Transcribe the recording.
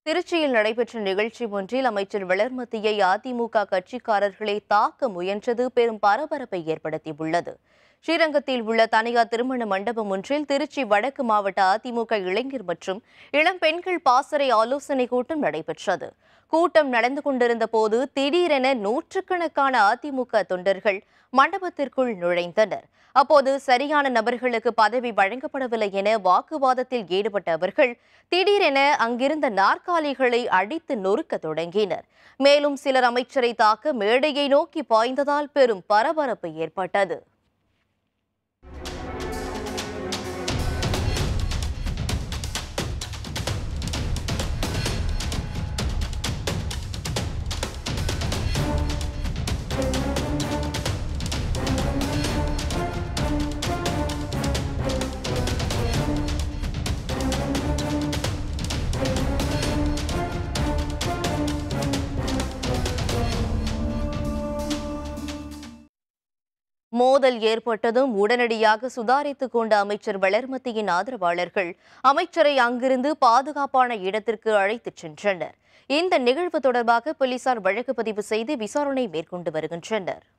திருச்சியில் நடைபெற்ற நிகழ்ச்சி ஒன்றில் அமைச்சர் வளர்மதியை அதிமுக கட்சிக்காரர்களை தாக்க முயன்றது பெரும் பரபரப்பை ஏற்படுத்தியுள்ளது ஸ்ரீரங்கத்தில் உள்ள தனியார் திருமண மண்டபம் ஒன்றில் திருச்சி வடக்கு மாவட்ட அதிமுக இளைஞர் மற்றும் இளம் பெண்கள் பாசறை ஆலோசனை கூட்டம் நடைபெற்றது கூட்டம் நடந்து கொண்டிருந்த போது திடீரென நூற்றுக்கணக்கான அதிமுக தொண்டர்கள் மண்டபத்திற்குள் நுழைந்தனர் அப்போது சரியான நபர்களுக்கு பதவி வழங்கப்படவில்லை என வாக்குவாதத்தில் ஈடுபட்ட அவர்கள் திடீரென அங்கிருந்த நாற்காலிகளை அடித்து நொறுக்க தொடங்கினர் மேலும் சிலர் அமைச்சரை தாக்க மேடையை நோக்கி பாய்ந்ததால் பெரும் பரபரப்பு ஏற்பட்டது மோதல் ஏற்பட்டதும் உடனடியாக சுதாரித்துக் கொண்ட அமைச்சர் வளர்மதியின் ஆதரவாளர்கள் அமைச்சரை அங்கிருந்து பாதுகாப்பான இடத்திற்கு அழைத்துச் சென்றனர் இந்த நிகழ்வு தொடர்பாக போலீசார் வழக்கு பதிவு செய்து விசாரணை மேற்கொண்டு வருகின்றனர்